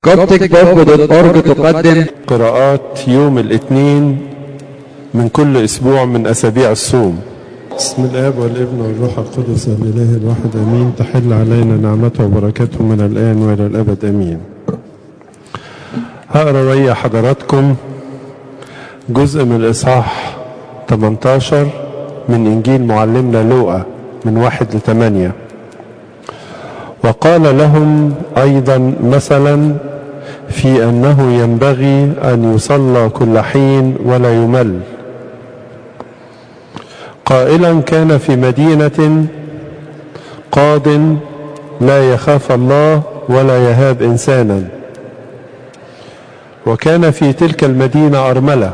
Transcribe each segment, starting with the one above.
CopticBook.org تقدم قراءات يوم الاثنين من كل اسبوع من اسابيع الصوم بسم الاب والابن والروح القدس الاله الواحد امين تحل علينا نعمته وبركاته من الان والى الابد امين هقرا ويا حضراتكم جزء من الاصحاح 18 من انجيل معلمنا لوقا من واحد لثمانيه وقال لهم ايضا مثلا في انه ينبغي ان يصلى كل حين ولا يمل قائلا كان في مدينه قاض لا يخاف الله ولا يهاب انسانا وكان في تلك المدينه ارمله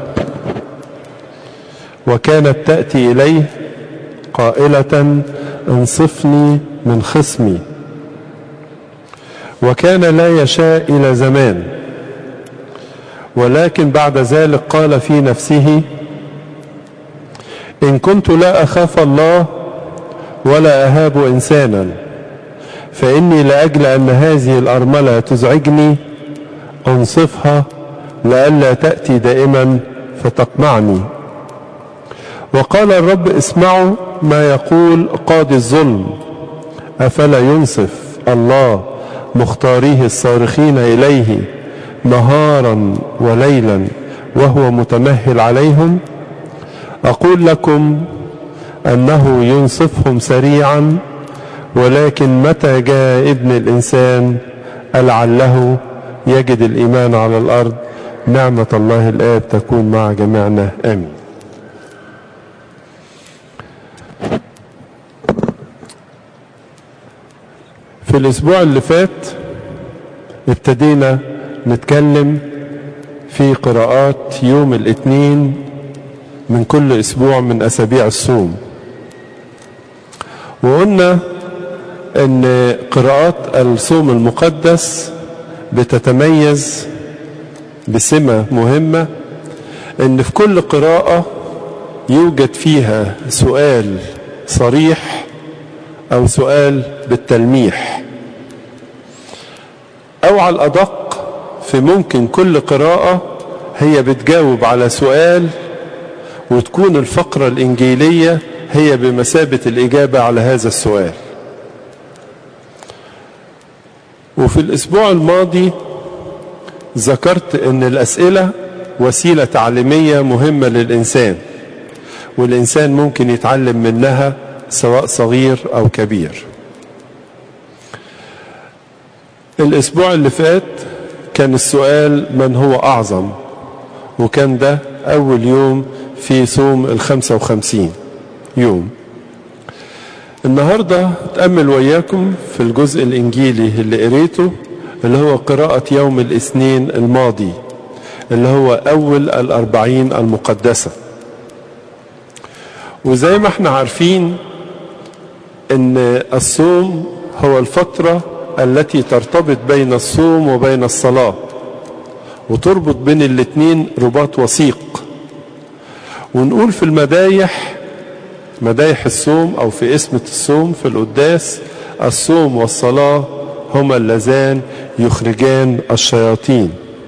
وكانت تاتي اليه قائله انصفني من خصمي وكان لا يشاء الى زمان ولكن بعد ذلك قال في نفسه ان كنت لا اخاف الله ولا اهاب انسانا فاني لاجل ان هذه الارمله تزعجني انصفها لئلا تاتي دائما فتقمعني وقال الرب اسمعوا ما يقول قاضي الظلم افلا ينصف الله مختاريه الصارخين إليه نهارا وليلا وهو متمهل عليهم أقول لكم أنه ينصفهم سريعا ولكن متى جاء ابن الإنسان لعله يجد الإيمان على الأرض نعمة الله الآب تكون مع جميعنا آمين في الأسبوع اللي فات ابتدينا نتكلم في قراءات يوم الاثنين من كل أسبوع من أسابيع الصوم وقلنا أن قراءات الصوم المقدس بتتميز بسمة مهمة أن في كل قراءة يوجد فيها سؤال صريح أو سؤال بالتلميح أو على الأدق في ممكن كل قراءة هي بتجاوب على سؤال وتكون الفقرة الإنجيلية هي بمثابة الإجابة على هذا السؤال وفي الأسبوع الماضي ذكرت أن الأسئلة وسيلة تعليمية مهمة للإنسان والإنسان ممكن يتعلم منها سواء صغير أو كبير الأسبوع اللي فات كان السؤال من هو أعظم وكان ده أول يوم في صوم الخمسة وخمسين يوم النهاردة تأمل وياكم في الجزء الإنجيلي اللي قريته اللي هو قراءة يوم الاثنين الماضي اللي هو أول الأربعين المقدسة وزي ما احنا عارفين ان الصوم هو الفترة التي ترتبط بين الصوم وبين الصلاة وتربط بين الاتنين رباط وثيق ونقول في المدايح مدايح الصوم او في اسمة الصوم في القداس الصوم والصلاة هما اللذان يخرجان الشياطين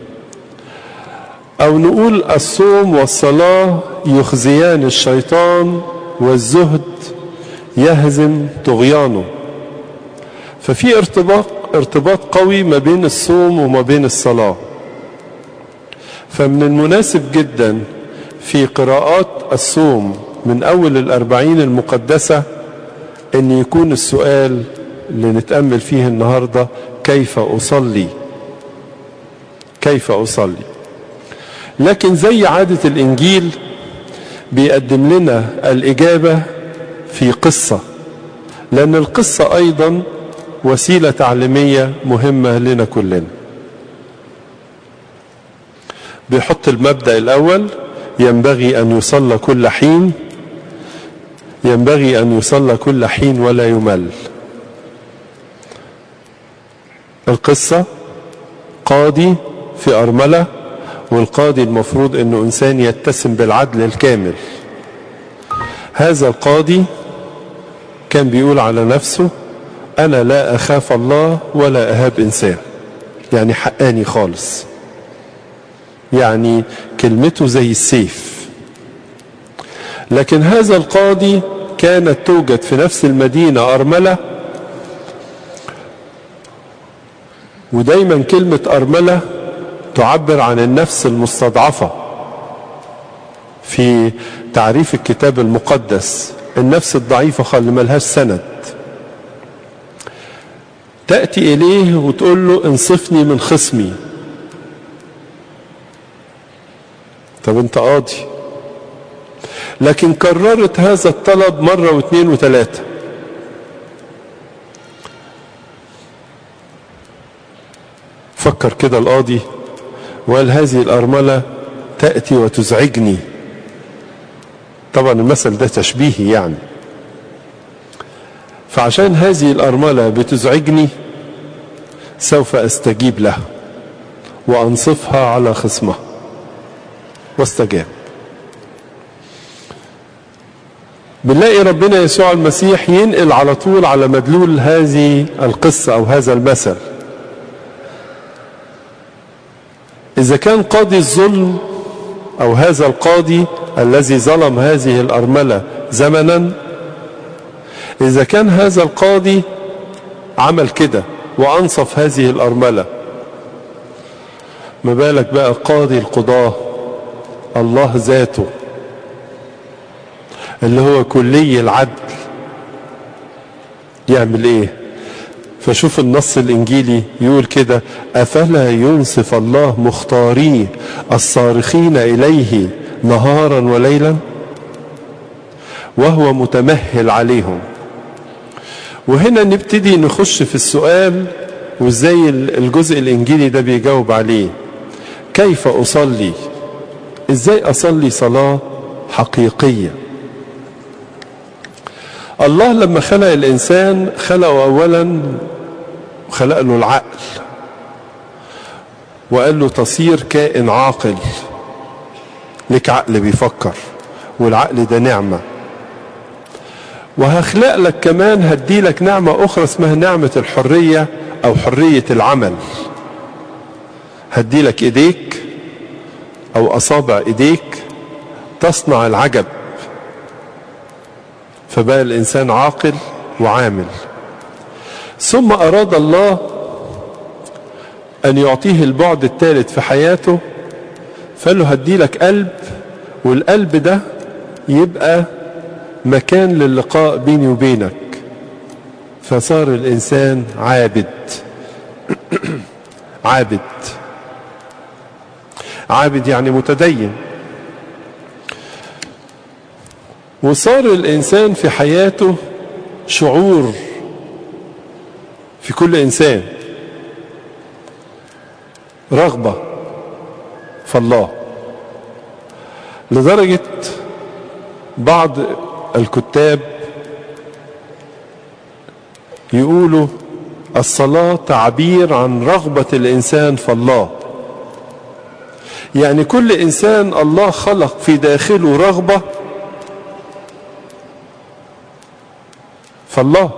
او نقول الصوم والصلاة يخزيان الشيطان والزهد يهزم طغيانه ففي ارتباط ارتباط قوي ما بين الصوم وما بين الصلاة فمن المناسب جدا في قراءات الصوم من أول الأربعين المقدسة أن يكون السؤال اللي نتأمل فيه النهاردة كيف أصلي كيف أصلي لكن زي عادة الإنجيل بيقدم لنا الإجابة في قصة لأن القصة أيضا وسيلة تعليمية مهمة لنا كلنا بيحط المبدأ الأول ينبغي أن يصلى كل حين ينبغي أن يصلى كل حين ولا يمل القصة قاضي في أرملة والقاضي المفروض أنه إنسان يتسم بالعدل الكامل هذا القاضي كان بيقول على نفسه أنا لا أخاف الله ولا أهاب إنسان يعني حقاني خالص يعني كلمته زي السيف لكن هذا القاضي كانت توجد في نفس المدينة أرملة ودايما كلمة أرملة تعبر عن النفس المستضعفة في تعريف الكتاب المقدس النفس الضعيفة خالي ملهاش سند تأتي إليه وتقول له انصفني من خصمي طب انت قاضي لكن كررت هذا الطلب مرة واثنين وثلاثة فكر كده القاضي وقال هذه الأرملة تأتي وتزعجني طبعا المثل ده تشبيهي يعني فعشان هذه الأرملة بتزعجني سوف أستجيب لها وأنصفها على خصمها واستجاب بنلاقي ربنا يسوع المسيح ينقل على طول على مدلول هذه القصة أو هذا المثل إذا كان قاضي الظلم أو هذا القاضي الذي ظلم هذه الأرملة زمنا إذا كان هذا القاضي عمل كده وأنصف هذه الأرملة ما بالك بقى قاضي القضاة الله ذاته اللي هو كلي العدل يعمل ايه فشوف النص الانجيلي يقول كده افلا ينصف الله مختاريه الصارخين اليه نهارا وليلا وهو متمهل عليهم وهنا نبتدي نخش في السؤال وازاي الجزء الانجيلي ده بيجاوب عليه كيف اصلي ازاي اصلي صلاه حقيقيه الله لما خلق الانسان خلقه اولا خلق له العقل وقال له تصير كائن عاقل لك عقل بيفكر والعقل ده نعمة وهخلق لك كمان هدي لك نعمة أخرى اسمها نعمة الحرية أو حرية العمل هدي لك إيديك أو أصابع إيديك تصنع العجب فبقى الإنسان عاقل وعامل ثم أراد الله أن يعطيه البعد الثالث في حياته فقال له هدي لك قلب والقلب ده يبقى مكان للقاء بيني وبينك فصار الإنسان عابد عابد عابد يعني متدين وصار الإنسان في حياته شعور في كل إنسان رغبة في الله لدرجة بعض الكتاب يقولوا الصلاة تعبير عن رغبة الإنسان في الله يعني كل إنسان الله خلق في داخله رغبة فالله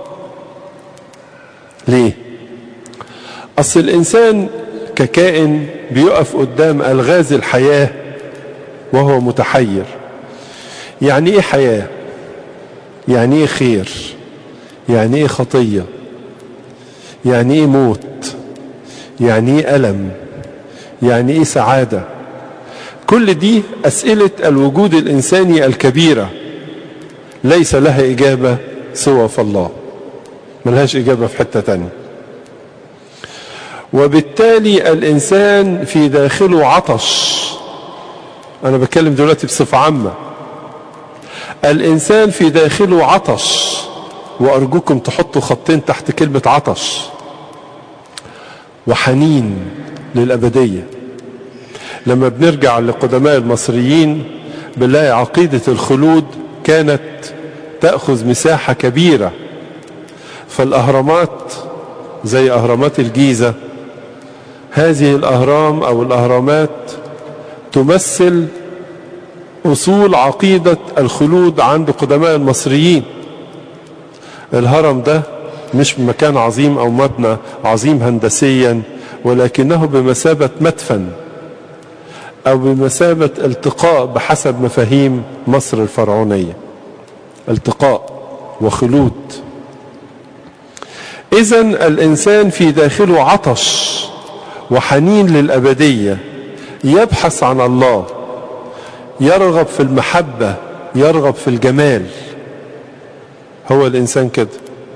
ليه أصل الإنسان ككائن بيقف قدام ألغاز الحياة وهو متحير يعني إيه حياة يعني إيه خير يعني إيه خطية يعني إيه موت يعني إيه ألم يعني إيه سعادة كل دي أسئلة الوجود الإنساني الكبيرة ليس لها إجابة سوى في الله ملهاش إجابة في حتة تانية وبالتالي الإنسان في داخله عطش أنا بتكلم دلوقتي بصفة عامة الإنسان في داخله عطش وأرجوكم تحطوا خطين تحت كلمة عطش وحنين للأبدية لما بنرجع لقدماء المصريين بنلاقي عقيدة الخلود كانت تأخذ مساحة كبيرة فالأهرامات زي أهرامات الجيزة هذه الأهرام أو الأهرامات تمثل أصول عقيدة الخلود عند قدماء المصريين الهرم ده مش مكان عظيم أو مبنى عظيم هندسيا ولكنه بمثابة مدفن أو بمثابة التقاء بحسب مفاهيم مصر الفرعونية التقاء وخلود إذا الإنسان في داخله عطش وحنين للأبدية يبحث عن الله يرغب في المحبة يرغب في الجمال هو الإنسان كده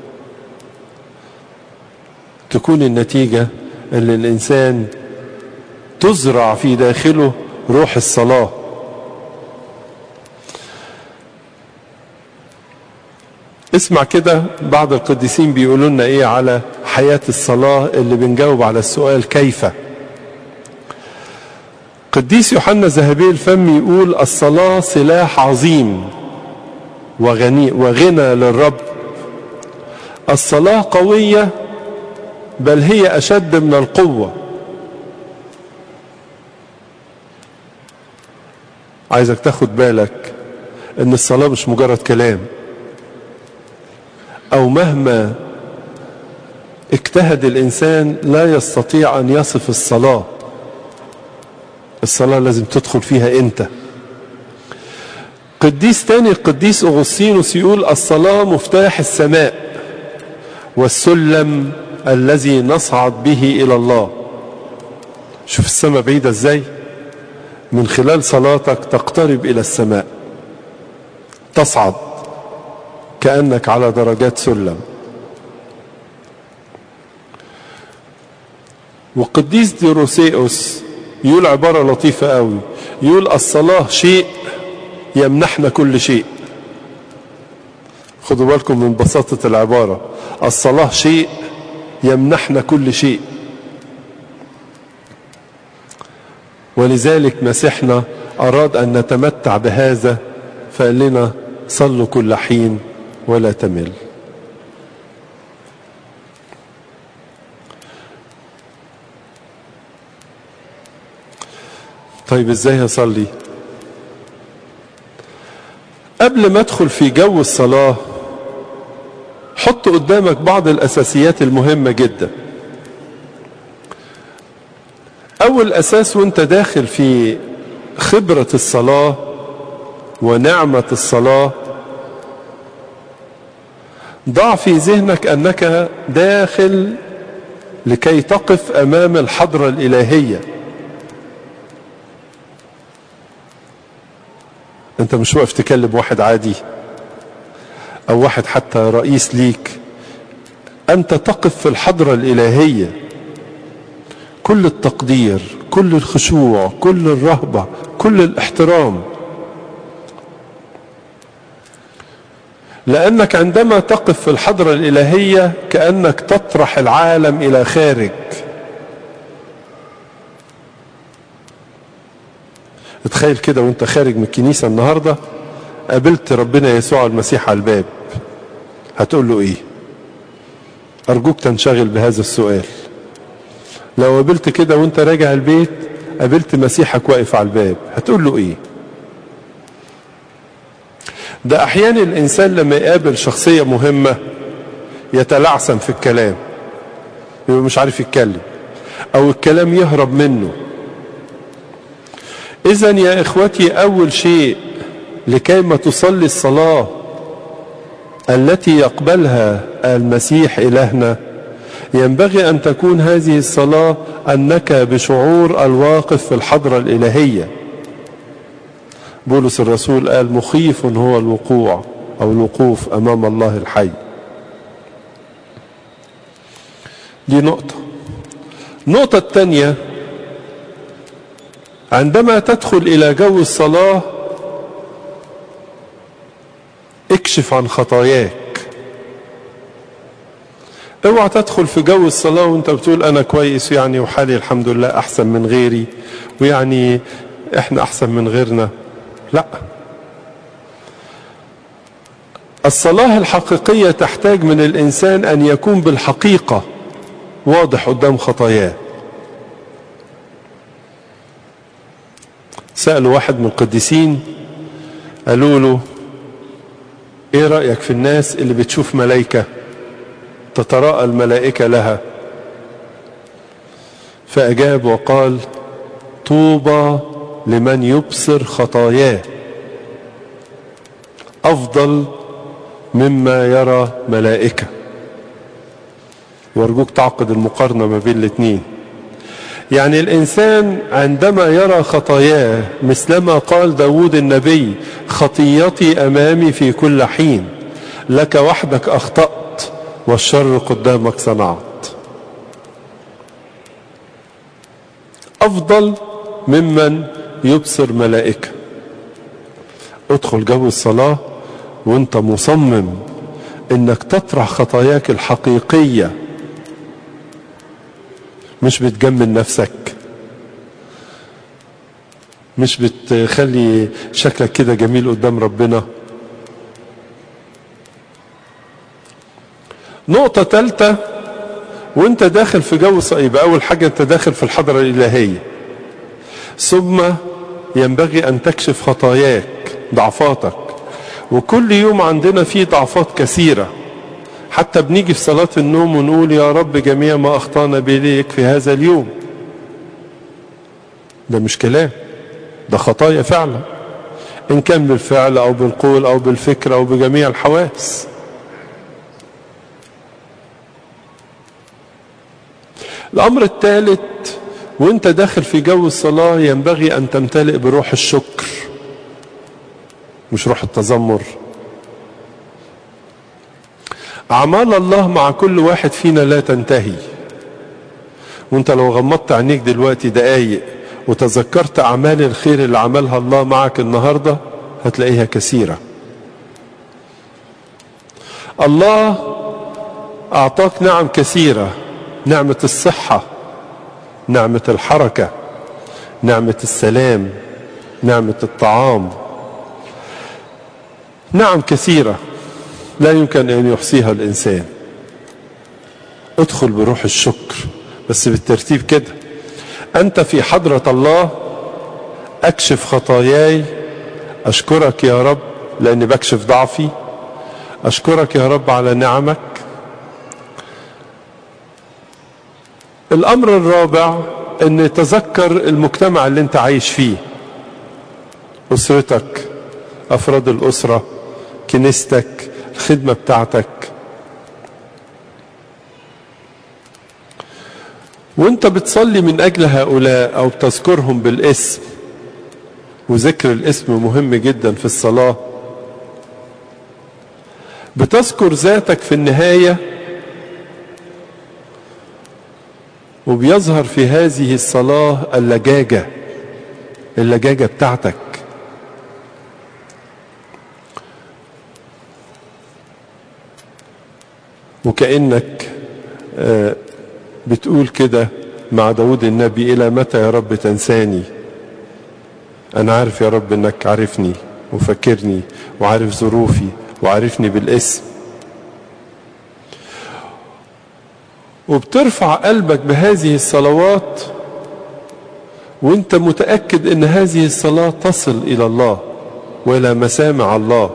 تكون النتيجة أن الإنسان تزرع في داخله روح الصلاة اسمع كده بعض القديسين بيقولوا لنا ايه على حياة الصلاة اللي بنجاوب على السؤال كيف قديس يوحنا ذهبي الفم يقول الصلاة سلاح عظيم وغني وغنى للرب الصلاة قوية بل هي أشد من القوة عايزك تاخد بالك ان الصلاة مش مجرد كلام او مهما اجتهد الانسان لا يستطيع ان يصف الصلاة الصلاة لازم تدخل فيها انت قديس تاني القديس اغسطينوس يقول الصلاة مفتاح السماء والسلم الذي نصعد به الى الله شوف السماء بعيدة ازاي من خلال صلاتك تقترب الى السماء تصعد كأنك على درجات سلم وقديس ديروسيوس يقول عبارة لطيفة قوي يقول الصلاة شيء يمنحنا كل شيء خدوا بالكم من بساطة العبارة الصلاة شيء يمنحنا كل شيء ولذلك مسيحنا أراد أن نتمتع بهذا فقال لنا صلوا كل حين ولا تمل طيب ازاي اصلي قبل ما ادخل في جو الصلاة حط قدامك بعض الاساسيات المهمة جدا اول اساس وانت داخل في خبرة الصلاة ونعمة الصلاة ضع في ذهنك انك داخل لكي تقف امام الحضرة الالهية انت مش واقف تكلم واحد عادي او واحد حتى رئيس ليك انت تقف في الحضرة الالهية كل التقدير كل الخشوع كل الرهبة كل الاحترام لأنك عندما تقف في الحضرة الإلهية كأنك تطرح العالم إلى خارج اتخيل كده وانت خارج من الكنيسة النهاردة قابلت ربنا يسوع المسيح على الباب هتقول له ايه ارجوك تنشغل بهذا السؤال لو قابلت كده وانت راجع البيت قابلت مسيحك واقف على الباب هتقول له ايه ده احيانا الانسان لما يقابل شخصية مهمة يتلعثم في الكلام يبقى مش عارف يتكلم او الكلام يهرب منه اذا يا اخوتي اول شيء لكي ما تصلي الصلاة التي يقبلها المسيح الهنا ينبغي ان تكون هذه الصلاة انك بشعور الواقف في الحضرة الالهية بولس الرسول قال مخيف هو الوقوع او الوقوف امام الله الحي دي نقطة النقطة الثانية عندما تدخل الى جو الصلاة اكشف عن خطاياك اوعى تدخل في جو الصلاة وانت بتقول انا كويس يعني وحالي الحمد لله احسن من غيري ويعني احنا احسن من غيرنا لا الصلاة الحقيقية تحتاج من الانسان ان يكون بالحقيقة واضح قدام خطاياه سألوا واحد من القديسين قالوا له ايه رأيك في الناس اللي بتشوف ملايكة تتراءى الملائكة لها فأجاب وقال طوبى لمن يبصر خطاياه أفضل مما يرى ملائكة وارجوك تعقد المقارنة ما بين الاثنين يعني الإنسان عندما يرى خطاياه مثلما قال داود النبي خطيتي أمامي في كل حين لك وحدك أخطأت والشر قدامك صنعت أفضل ممن يبصر ملائكة ادخل جو الصلاة وانت مصمم انك تطرح خطاياك الحقيقية مش بتجمل نفسك مش بتخلي شكلك كده جميل قدام ربنا نقطة ثالثة وانت داخل في جو يبقى اول حاجة انت داخل في الحضرة الالهية ثم ينبغي ان تكشف خطاياك ضعفاتك وكل يوم عندنا فيه ضعفات كثيرة حتى بنيجي في صلاة النوم ونقول يا رب جميع ما أخطأنا بليك في هذا اليوم ده مش كلام ده خطايا فعلا إن كان بالفعل أو بالقول أو بالفكر أو بجميع الحواس الأمر الثالث وانت داخل في جو الصلاة ينبغي أن تمتلئ بروح الشكر مش روح التذمر أعمال الله مع كل واحد فينا لا تنتهي وانت لو غمضت عينيك دلوقتي دقايق وتذكرت أعمال الخير اللي عملها الله معك النهاردة هتلاقيها كثيرة الله أعطاك نعم كثيرة نعمة الصحة نعمة الحركة نعمة السلام نعمة الطعام نعم كثيرة لا يمكن أن يحصيها الإنسان ادخل بروح الشكر بس بالترتيب كده أنت في حضرة الله أكشف خطاياي أشكرك يا رب لأني بكشف ضعفي أشكرك يا رب على نعمك الأمر الرابع أن تذكر المجتمع اللي أنت عايش فيه أسرتك أفراد الأسرة كنيستك الخدمة بتاعتك وانت بتصلي من أجل هؤلاء أو بتذكرهم بالاسم وذكر الاسم مهم جدا في الصلاة بتذكر ذاتك في النهاية وبيظهر في هذه الصلاة اللجاجة اللجاجة بتاعتك وكأنك بتقول كده مع داود النبي إلى متى يا رب تنساني أنا عارف يا رب أنك عارفني وفكرني وعارف ظروفي وعارفني بالاسم وبترفع قلبك بهذه الصلوات وانت متأكد ان هذه الصلاة تصل الى الله والى مسامع الله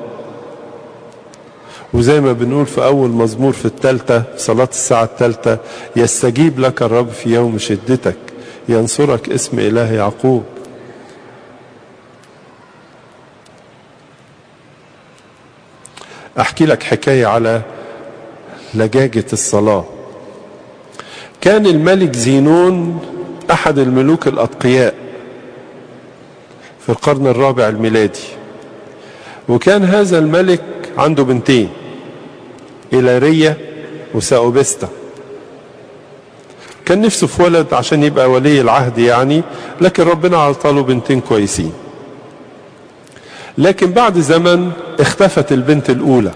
وزي ما بنقول في أول مزمور في التالتة في صلاة الساعة التالتة يستجيب لك الرب في يوم شدتك ينصرك اسم إله يعقوب أحكي لك حكاية على لجاجة الصلاة كان الملك زينون أحد الملوك الأتقياء في القرن الرابع الميلادي وكان هذا الملك عنده بنتين إيلارية وساوبستا كان نفسه في ولد عشان يبقى ولي العهد يعني لكن ربنا عطاله بنتين كويسين لكن بعد زمن اختفت البنت الأولى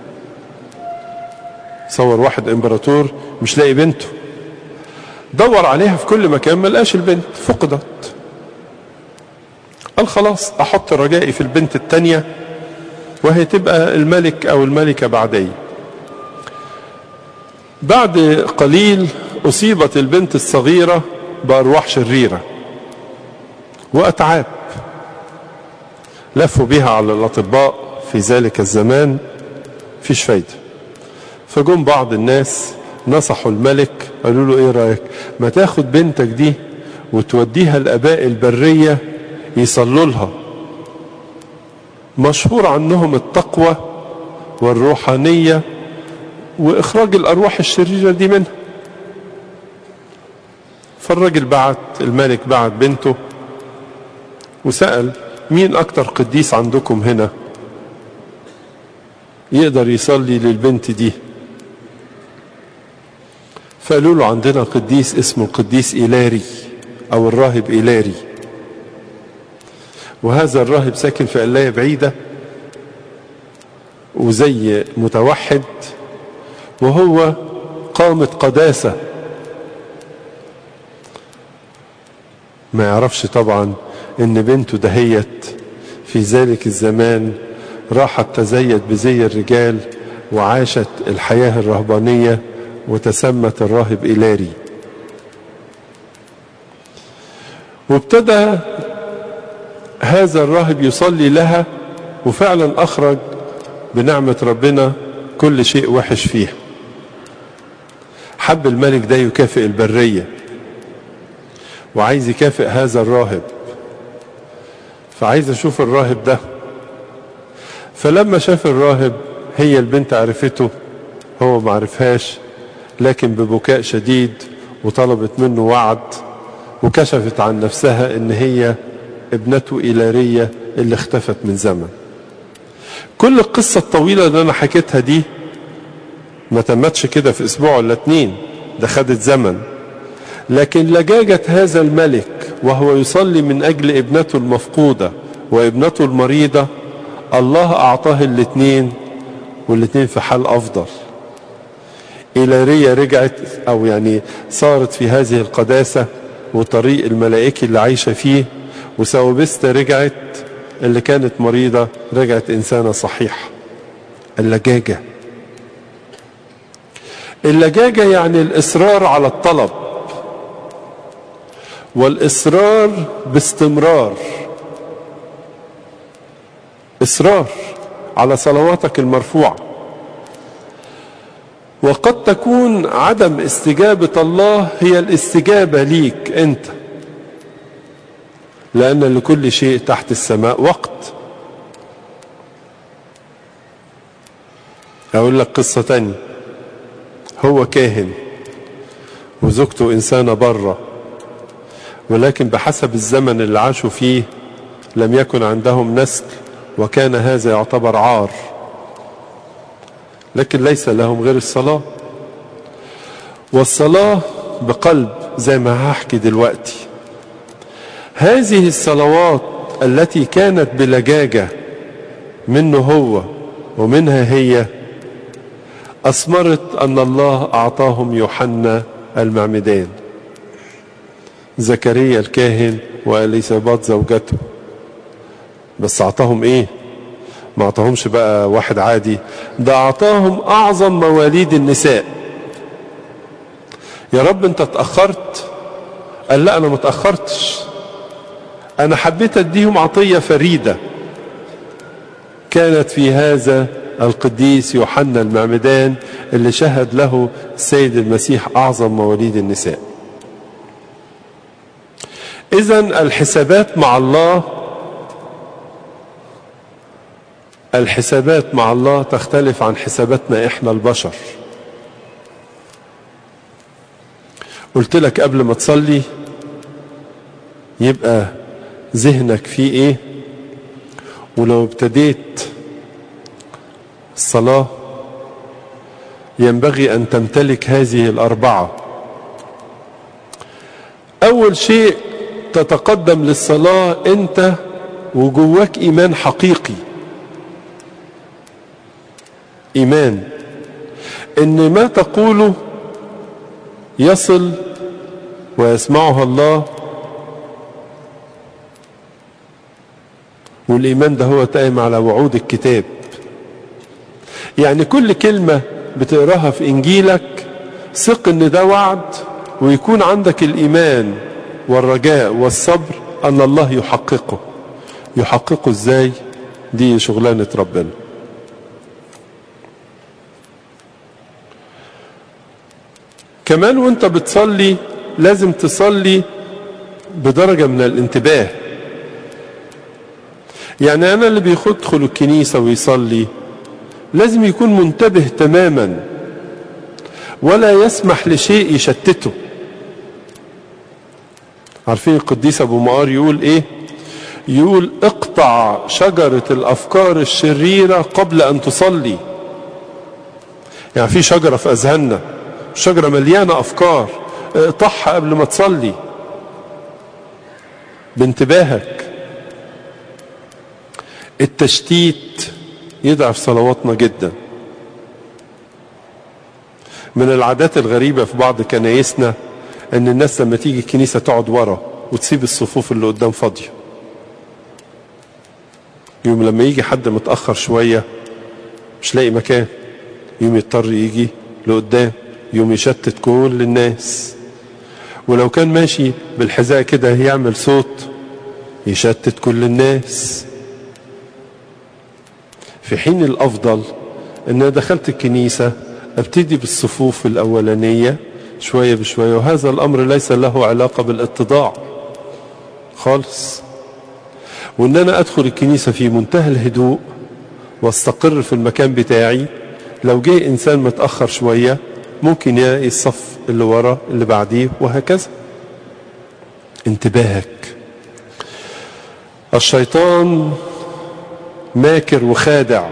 صور واحد امبراطور مش لاقي بنته دور عليها في كل مكان ما لقاش البنت فقدت قال خلاص احط رجائي في البنت التانية وهي تبقى الملك او الملكة بعدي بعد قليل اصيبت البنت الصغيرة بارواح شريرة واتعاب لفوا بها على الاطباء في ذلك الزمان فيش فايدة فجم بعض الناس نصحوا الملك قالوا له ايه رايك ما تاخد بنتك دي وتوديها الاباء البريه يصلوا لها مشهور عنهم التقوى والروحانيه واخراج الارواح الشريره دي منها فالراجل بعت الملك بعت بنته وسأل مين أكتر قديس عندكم هنا يقدر يصلي للبنت دي فقالوا له عندنا قديس اسمه القديس إيلاري أو الراهب إيلاري وهذا الراهب ساكن في قلاية بعيدة وزي متوحد وهو قامة قداسة ما يعرفش طبعا ان بنته دهيت في ذلك الزمان راحت تزيد بزي الرجال وعاشت الحياة الرهبانية وتسمت الراهب إيلاري وابتدى هذا الراهب يصلي لها وفعلا أخرج بنعمة ربنا كل شيء وحش فيها حب الملك ده يكافئ البرية وعايز يكافئ هذا الراهب فعايز اشوف الراهب ده فلما شاف الراهب هي البنت عرفته هو ما عرفهاش لكن ببكاء شديد وطلبت منه وعد وكشفت عن نفسها ان هي ابنته إيلارية اللي اختفت من زمن كل القصة الطويلة اللي انا حكيتها دي ما تمتش كده في اسبوع ولا اتنين ده خدت زمن لكن لجاجة هذا الملك وهو يصلي من أجل ابنته المفقودة وابنته المريضة الله أعطاه الاثنين والاثنين في حال أفضل إيلاريا رجعت أو يعني صارت في هذه القداسة وطريق الملائكي اللي عايشة فيه وساوبستا رجعت اللي كانت مريضة رجعت إنسانة صحيحة اللجاجة اللجاجة يعني الإصرار على الطلب والإصرار باستمرار إصرار على صلواتك المرفوعة وقد تكون عدم استجابة الله هي الاستجابة ليك أنت لأن لكل شيء تحت السماء وقت أقول لك قصة تانية هو كاهن وزوجته إنسانة بره ولكن بحسب الزمن اللي عاشوا فيه لم يكن عندهم نسل وكان هذا يعتبر عار لكن ليس لهم غير الصلاة والصلاة بقلب زي ما هحكي دلوقتي هذه الصلوات التي كانت بلجاجة منه هو ومنها هي أثمرت أن الله أعطاهم يوحنا المعمدان زكريا الكاهن واليسابات زوجته بس اعطاهم ايه ما اعطاهمش بقى واحد عادي ده اعطاهم اعظم مواليد النساء يا رب انت اتاخرت قال لا انا ما اتاخرتش انا حبيت اديهم عطيه فريده كانت في هذا القديس يوحنا المعمدان اللي شهد له السيد المسيح اعظم مواليد النساء اذا الحسابات مع الله الحسابات مع الله تختلف عن حساباتنا احنا البشر قلت لك قبل ما تصلي يبقى ذهنك فيه ايه ولو ابتديت الصلاة ينبغي ان تمتلك هذه الاربعة اول شيء تتقدم للصلاة انت وجواك ايمان حقيقي ايمان ان ما تقوله يصل ويسمعها الله والايمان ده هو قائم على وعود الكتاب يعني كل كلمة بتقراها في انجيلك ثق ان ده وعد ويكون عندك الايمان والرجاء والصبر ان الله يحققه يحققه ازاي دي شغلانة ربنا كمان وانت بتصلي لازم تصلي بدرجة من الانتباه يعني أنا اللي بيدخل الكنيسة ويصلي لازم يكون منتبه تماما ولا يسمح لشيء يشتته عارفين القديس أبو مقار يقول إيه يقول اقطع شجرة الأفكار الشريرة قبل أن تصلي يعني في شجرة في أذهاننا شجرة مليانة أفكار اقطعها قبل ما تصلي بانتباهك التشتيت يضعف صلواتنا جدا من العادات الغريبة في بعض كنايسنا ان الناس لما تيجي الكنيسة تقعد ورا وتسيب الصفوف اللي قدام فاضية يوم لما يجي حد متأخر شوية مش لاقي مكان يوم يضطر يجي لقدام يوم يشتت كل الناس ولو كان ماشي بالحذاء كده يعمل صوت يشتت كل الناس في حين الأفضل أن أنا دخلت الكنيسة أبتدي بالصفوف الأولانية شوية بشوية وهذا الأمر ليس له علاقة بالاتضاع خالص وأن أنا أدخل الكنيسة في منتهى الهدوء واستقر في المكان بتاعي لو جه إنسان متأخر شوية ممكن يلاقي الصف اللي ورا اللي بعديه وهكذا انتباهك الشيطان ماكر وخادع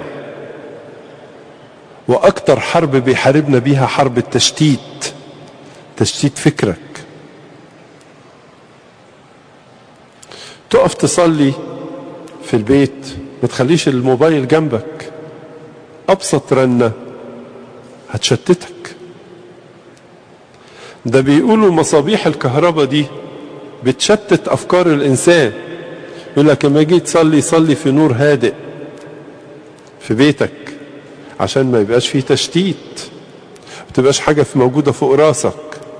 واكتر حرب بيحاربنا بيها حرب التشتيت تشتيت فكرك تقف تصلي في البيت ما تخليش الموبايل جنبك ابسط رنه هتشتتك ده بيقولوا مصابيح الكهرباء دي بتشتت افكار الانسان يقول لك لما يجي تصلي صلي في نور هادئ في بيتك عشان ما يبقاش فيه تشتيت ما تبقاش حاجه في موجوده فوق راسك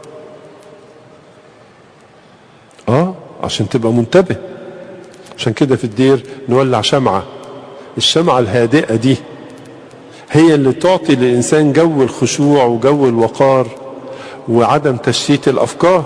اه عشان تبقى منتبه عشان كده في الدير نولع شمعه الشمعه الهادئه دي هي اللي تعطي للانسان جو الخشوع وجو الوقار وعدم تشتيت الافكار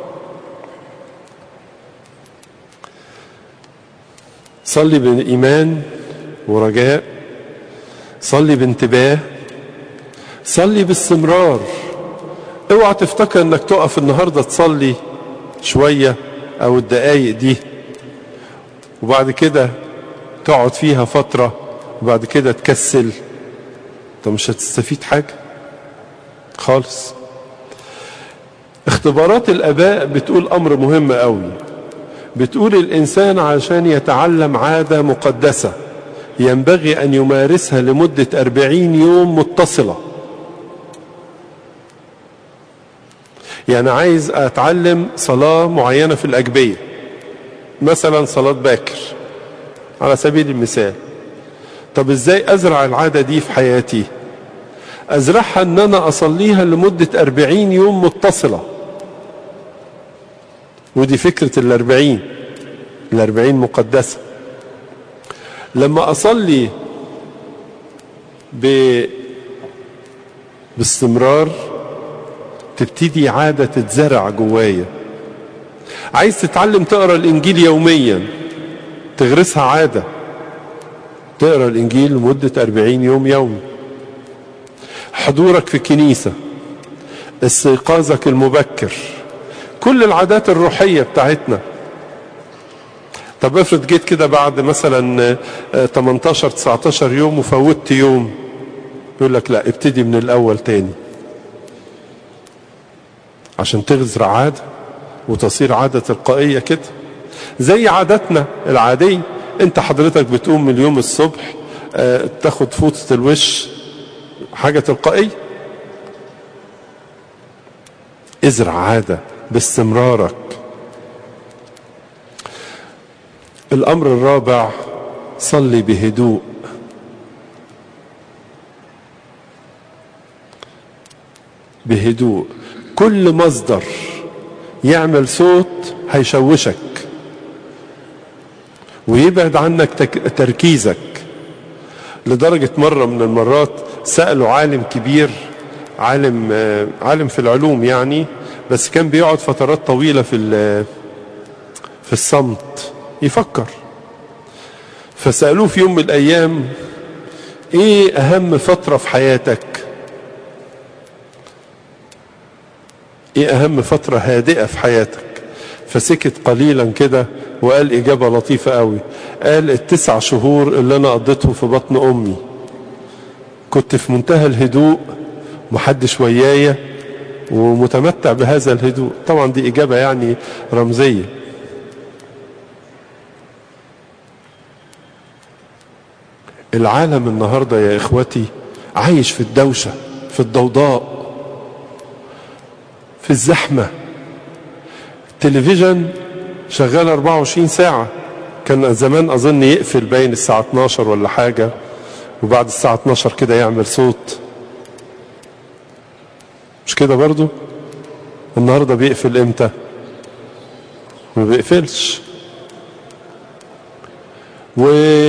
صلي بايمان ورجاء صلي بانتباه صلي باستمرار اوعى تفتكر انك تقف النهارده تصلي شويه او الدقايق دي وبعد كده تقعد فيها فتره وبعد كده تكسل طب مش هتستفيد حاجه خالص اختبارات الاباء بتقول امر مهم قوي بتقول الانسان عشان يتعلم عاده مقدسه ينبغي ان يمارسها لمده أربعين يوم متصله يعني عايز اتعلم صلاه معينه في الاجبيه مثلا صلاه باكر على سبيل المثال طب ازاي ازرع العاده دي في حياتي ازرعها ان انا اصليها لمده أربعين يوم متصله ودي فكرة الأربعين الأربعين مقدسة لما أصلي ب... باستمرار تبتدي عادة تتزرع جوايا عايز تتعلم تقرا الإنجيل يوميا تغرسها عادة تقرا الإنجيل لمدة أربعين يوم يومي حضورك في الكنيسة استيقاظك المبكر كل العادات الروحية بتاعتنا طب افرض جيت كده بعد مثلا 18 19 يوم وفوتت يوم يقول لك لا ابتدي من الاول تاني عشان تغزر عادة وتصير عادة تلقائية كده زي عاداتنا العادية انت حضرتك بتقوم من اليوم الصبح اه تاخد فوطة الوش حاجة تلقائية ازرع عاده باستمرارك الامر الرابع صلي بهدوء بهدوء كل مصدر يعمل صوت هيشوشك ويبعد عنك تركيزك لدرجة مرة من المرات سألوا عالم كبير عالم عالم في العلوم يعني بس كان بيقعد فترات طويلة في في الصمت يفكر فسألوه في يوم من الأيام ايه اهم فترة في حياتك ايه اهم فترة هادئة في حياتك فسكت قليلا كده وقال اجابة لطيفة قوي قال التسع شهور اللي انا قضيتهم في بطن امي كنت في منتهى الهدوء محدش ويايا ومتمتع بهذا الهدوء طبعا دي اجابة يعني رمزية العالم النهاردة يا إخوتي عايش في الدوشة في الضوضاء في الزحمة التلفزيون شغال 24 ساعة كان زمان أظن يقفل باين الساعة 12 ولا حاجة وبعد الساعة 12 كده يعمل صوت مش كده برضو النهاردة بيقفل امتى ما بيقفلش و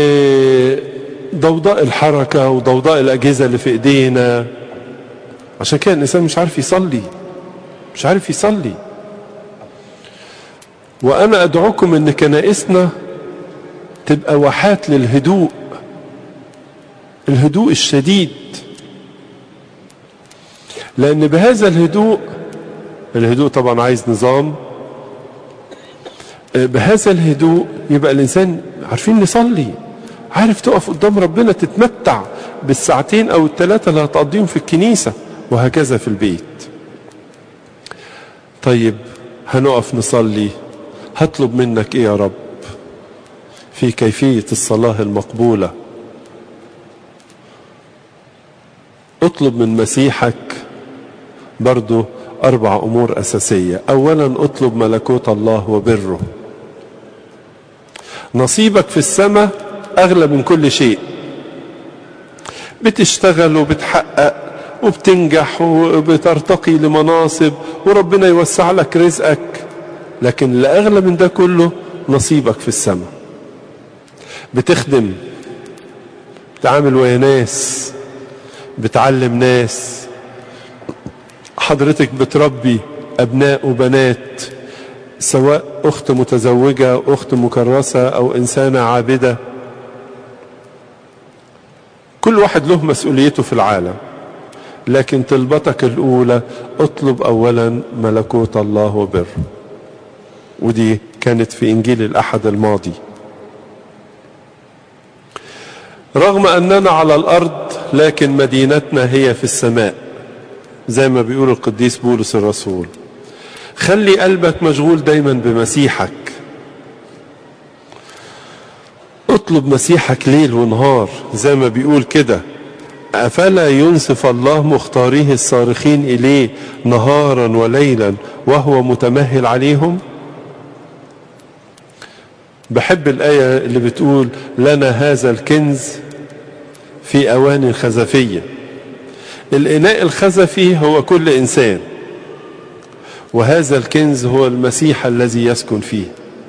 ضوضاء الحركة وضوضاء الأجهزة اللي في إيدينا عشان كده الإنسان مش عارف يصلي مش عارف يصلي وأنا أدعوكم إن كنائسنا تبقى واحات للهدوء الهدوء الشديد لأن بهذا الهدوء الهدوء طبعا عايز نظام بهذا الهدوء يبقى الإنسان عارفين نصلي عارف تقف قدام ربنا تتمتع بالساعتين او الثلاثة اللي هتقضيهم في الكنيسة وهكذا في البيت طيب هنقف نصلي هطلب منك ايه يا رب في كيفية الصلاة المقبولة اطلب من مسيحك برضو اربع امور اساسية اولا اطلب ملكوت الله وبره نصيبك في السماء أغلى من كل شيء بتشتغل وبتحقق وبتنجح وبترتقي لمناصب وربنا يوسع لك رزقك لكن اللي أغلى من ده كله نصيبك في السماء بتخدم بتعامل ويا ناس بتعلم ناس حضرتك بتربي أبناء وبنات سواء أخت متزوجة أخت مكرسة أو إنسانة عابدة كل واحد له مسؤوليته في العالم لكن طلبتك الأولى اطلب أولا ملكوت الله وبر ودي كانت في إنجيل الأحد الماضي رغم أننا على الأرض لكن مدينتنا هي في السماء زي ما بيقول القديس بولس الرسول خلي قلبك مشغول دايما بمسيحك اطلب مسيحك ليل ونهار زي ما بيقول كده أفلا ينصف الله مختاريه الصارخين إليه نهارا وليلا وهو متمهل عليهم بحب الآية اللي بتقول لنا هذا الكنز في أوان خزفية الإناء الخزفي هو كل إنسان وهذا الكنز هو المسيح الذي يسكن فيه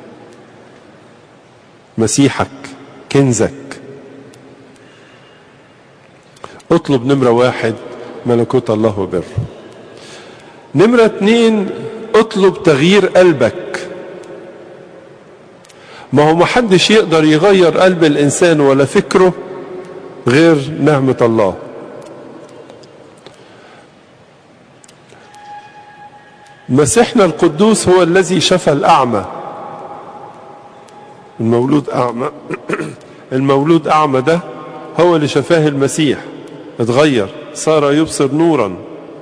مسيحك كنزك اطلب نمرة واحد ملكوت الله وبر نمرة اتنين اطلب تغيير قلبك ما هو محدش يقدر يغير قلب الإنسان ولا فكره غير نعمة الله مسيحنا القدوس هو الذي شفى الأعمى المولود أعمى المولود أعمى ده هو اللي شفاه المسيح اتغير صار يبصر نورا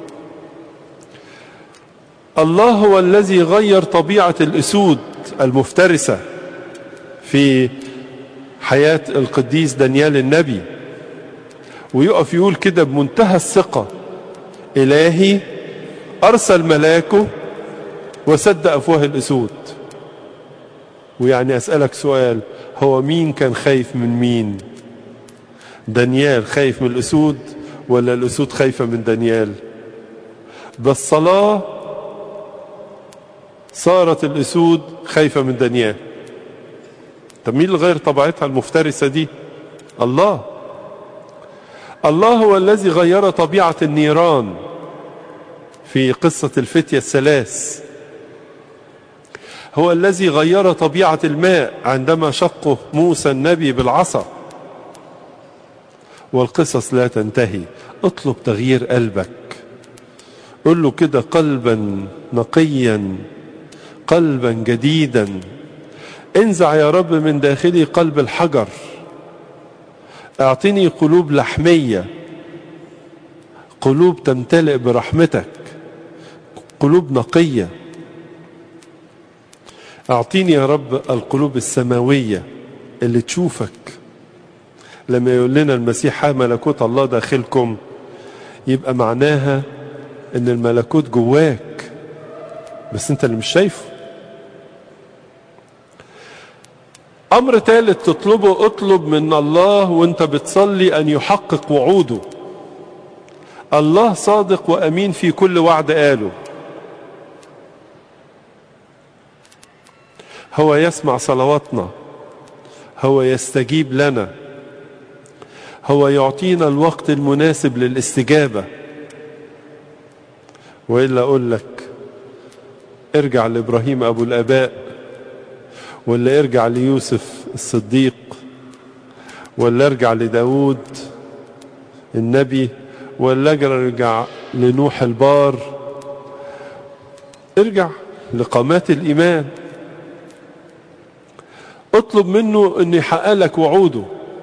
الله هو الذي غير طبيعة الأسود المفترسة في حياة القديس دانيال النبي ويقف يقول كده بمنتهى الثقة إلهي أرسل ملاكه وسد أفواه الأسود ويعني أسألك سؤال هو مين كان خايف من مين دانيال خايف من الأسود ولا الأسود خايفة من دانيال بالصلاة صارت الأسود خايفة من دانيال طب مين اللي غير طبيعتها المفترسة دي الله الله هو الذي غير طبيعة النيران في قصة الفتية الثلاث هو الذي غير طبيعة الماء عندما شقه موسى النبي بالعصا والقصص لا تنتهي اطلب تغيير قلبك قل له كده قلبا نقيا قلبا جديدا انزع يا رب من داخلي قلب الحجر اعطني قلوب لحمية قلوب تمتلئ برحمتك قلوب نقية اعطيني يا رب القلوب السماوية اللي تشوفك لما يقول لنا المسيح ملكوت الله داخلكم يبقى معناها ان الملكوت جواك بس انت اللي مش شايفه امر ثالث تطلبه اطلب من الله وانت بتصلي ان يحقق وعوده الله صادق وامين في كل وعد قاله هو يسمع صلواتنا هو يستجيب لنا هو يعطينا الوقت المناسب للاستجابة وإلا أقول لك ارجع لإبراهيم أبو الآباء ولا ارجع ليوسف الصديق ولا ارجع لداود النبي ولا ارجع لنوح البار ارجع لقامات الإيمان اطلب منه ان يحقق لك وعوده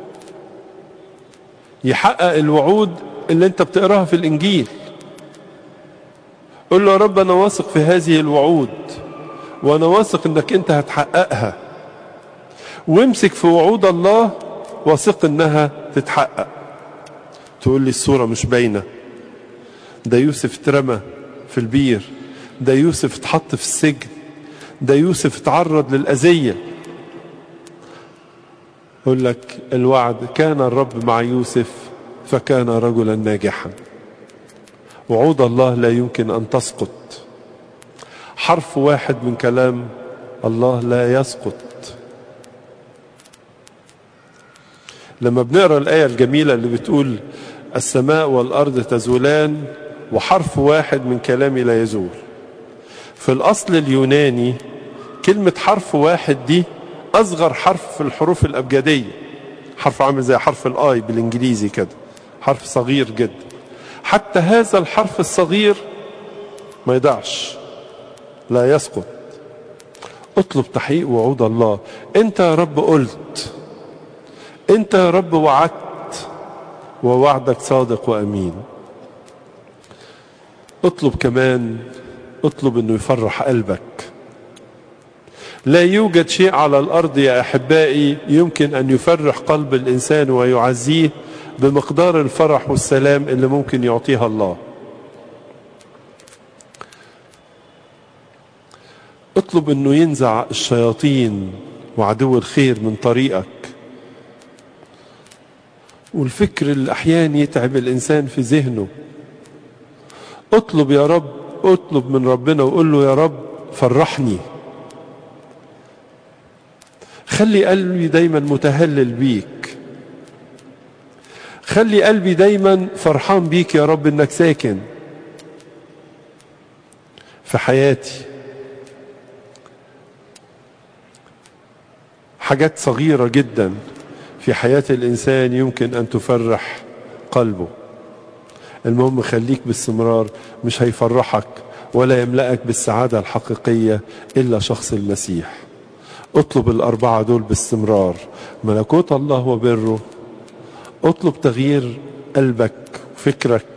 يحقق الوعود اللي انت بتقراها في الانجيل قل له يا رب انا واثق في هذه الوعود وانا واثق انك انت هتحققها وامسك في وعود الله واثق انها تتحقق تقول لي الصورة مش باينة ده يوسف اترمى في البير ده يوسف اتحط في السجن ده يوسف اتعرض للأذية يقول لك الوعد كان الرب مع يوسف فكان رجلا ناجحا وعود الله لا يمكن أن تسقط حرف واحد من كلام الله لا يسقط لما بنقرا الآية الجميلة اللي بتقول السماء والأرض تزولان وحرف واحد من كلامي لا يزول في الأصل اليوناني كلمة حرف واحد دي أصغر حرف في الحروف الأبجدية حرف عامل زي حرف الآي بالإنجليزي كده حرف صغير جدا حتى هذا الحرف الصغير ما يضعش لا يسقط اطلب تحقيق وعود الله انت يا رب قلت انت يا رب وعدت ووعدك صادق وامين اطلب كمان اطلب انه يفرح قلبك لا يوجد شيء على الارض يا احبائي يمكن ان يفرح قلب الانسان ويعزيه بمقدار الفرح والسلام اللي ممكن يعطيها الله اطلب انه ينزع الشياطين وعدو الخير من طريقك والفكر اللي احيانا يتعب الانسان في ذهنه اطلب يا رب اطلب من ربنا وقول له يا رب فرحني خلي قلبي دايما متهلل بيك خلي قلبي دايما فرحان بيك يا رب انك ساكن في حياتي حاجات صغيرة جدا في حياة الإنسان يمكن أن تفرح قلبه المهم خليك باستمرار مش هيفرحك ولا يملأك بالسعادة الحقيقية إلا شخص المسيح اطلب الأربعة دول باستمرار ملكوت الله وبره اطلب تغيير قلبك فكرك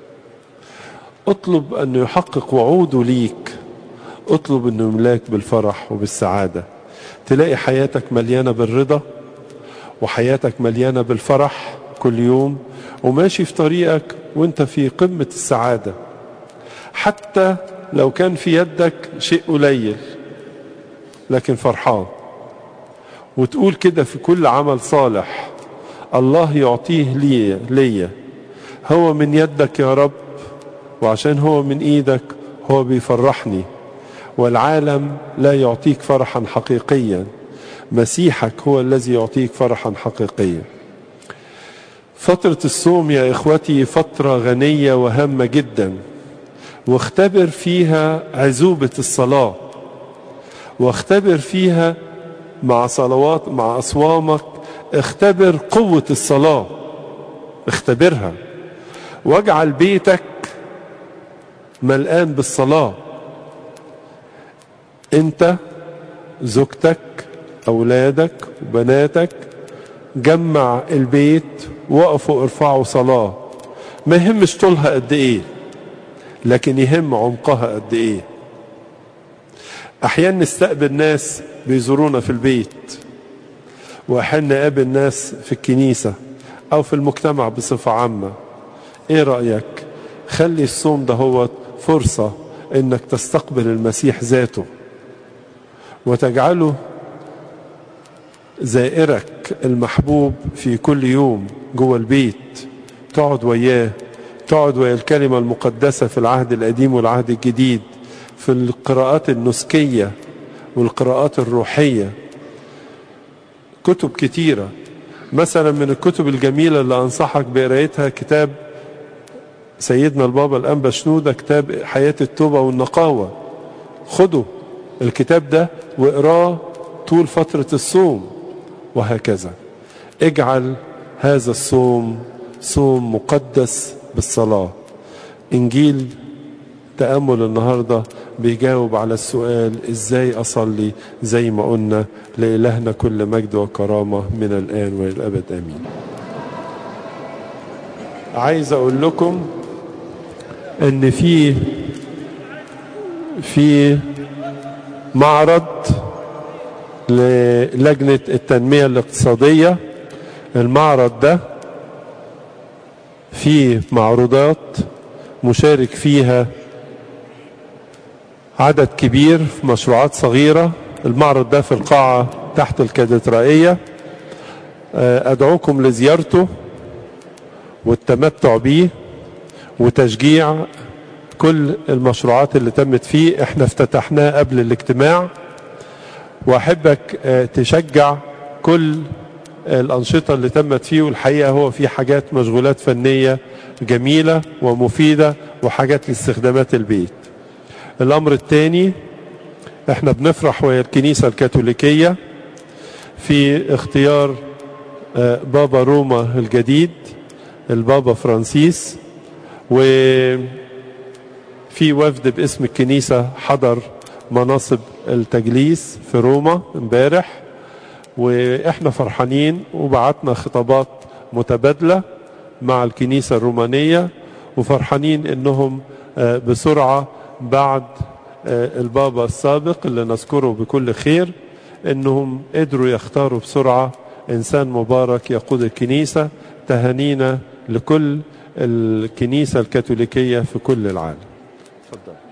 اطلب أنه يحقق وعوده ليك اطلب أنه يملاك بالفرح وبالسعادة تلاقي حياتك مليانة بالرضا وحياتك مليانة بالفرح كل يوم وماشي في طريقك وانت في قمة السعادة حتى لو كان في يدك شيء قليل لكن فرحان وتقول كده في كل عمل صالح الله يعطيه لي ليا هو من يدك يا رب وعشان هو من ايدك هو بيفرحني والعالم لا يعطيك فرحا حقيقيا مسيحك هو الذي يعطيك فرحا حقيقيا فترة الصوم يا إخوتي فترة غنية وهامة جدا واختبر فيها عزوبة الصلاة واختبر فيها مع صلوات مع أصوامك اختبر قوة الصلاة اختبرها واجعل بيتك ملآن بالصلاة انت زوجتك اولادك وبناتك جمع البيت وقفوا ارفعوا صلاة ما يهمش طولها قد ايه لكن يهم عمقها قد ايه احيانا نستقبل ناس بيزورونا في البيت واحيانا نقابل ناس في الكنيسة او في المجتمع بصفة عامة ايه رأيك خلي الصوم ده هو فرصة انك تستقبل المسيح ذاته وتجعله زائرك المحبوب في كل يوم جوه البيت تقعد وياه تقعد ويا الكلمة المقدسة في العهد القديم والعهد الجديد في القراءات النسكية والقراءات الروحية كتب كتيرة مثلا من الكتب الجميلة اللي أنصحك بقرايتها كتاب سيدنا البابا الأنبا شنودة كتاب حياة التوبة والنقاوة خده الكتاب ده واقراه طول فترة الصوم وهكذا اجعل هذا الصوم صوم مقدس بالصلاة إنجيل تأمل النهاردة بيجاوب على السؤال إزاي أصلي زي ما قلنا لإلهنا كل مجد وكرامة من الآن وإلى الأبد آمين عايز أقول لكم إن في في معرض للجنة التنمية الاقتصادية المعرض ده فيه معروضات مشارك فيها عدد كبير في مشروعات صغيرة المعرض ده في القاعة تحت الكاتدرائية أدعوكم لزيارته والتمتع به وتشجيع كل المشروعات اللي تمت فيه احنا افتتحناه قبل الاجتماع واحبك تشجع كل الأنشطة اللي تمت فيه والحقيقة هو في حاجات مشغولات فنية جميلة ومفيدة وحاجات لاستخدامات البيت الأمر الثاني احنا بنفرح ويا الكنيسة الكاثوليكية في اختيار بابا روما الجديد البابا فرانسيس وفي وفد باسم الكنيسة حضر مناصب التجليس في روما امبارح واحنا فرحانين وبعتنا خطابات متبادلة مع الكنيسة الرومانية وفرحانين انهم بسرعة بعد البابا السابق اللي نذكره بكل خير انهم قدروا يختاروا بسرعة انسان مبارك يقود الكنيسة تهانينا لكل الكنيسة الكاثوليكية في كل العالم. اتفضل.